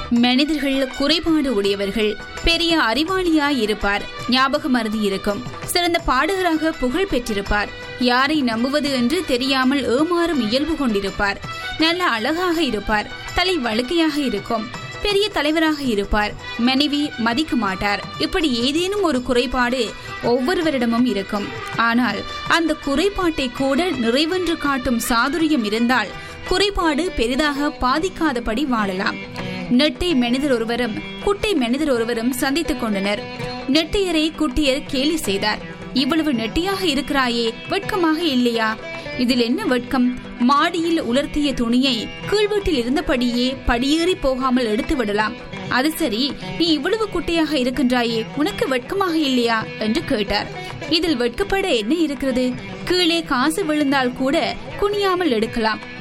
மனிதர்கள் குறைபாடு உடையவர்கள் பெரிய அறிவாளியாய் இருப்பார் ஞாபக மருதி இருக்கும் சிறந்த பாடகராக புகழ் பெற்றிருப்பார் யாரை நம்புவது என்று தெரியாமல் ஏமாறும் இயல்பு கொண்டிருப்பார் நல்ல அழகாக இருப்பார் தலை வழுக்கையாக இருக்கும் பெரிய தலைவராக இருப்பார் மனைவி மதிக்க மாட்டார் இப்படி ஏதேனும் ஒரு குறைபாடு ஒவ்வொருவரிடமும் இருக்கும் ஆனால் அந்த குறைபாட்டை கூட நிறைவென்று காட்டும் சாதுரியம் இருந்தால் குறைபாடு பெரிதாக பாதிக்காதபடி வாழலாம் நெட்டை மனிதர் ஒருவரும் குட்டை மனிதர் ஒருவரும் சந்தித்துக் கொண்டனர் நெட்டையரை குட்டியர் கேலி செய்தார் இவ்வளவு நெட்டியாக இருக்கிறாயே வெட்கமாக இல்லையா இதில் என்ன வெட்கம் மாடியில் உலர்த்திய துணியை கீழ்வீட்டில் இருந்தபடியே படியேறி போகாமல் எடுத்து விடலாம் அது சரி நீ இவ்வளவு குட்டையாக இருக்கின்றாயே உனக்கு வெட்கமாக இல்லையா என்று கேட்டார் இதில் வெட்கப்பட என்ன இருக்கிறது கீழே காசு விழுந்தால் கூட குனியாமல் எடுக்கலாம்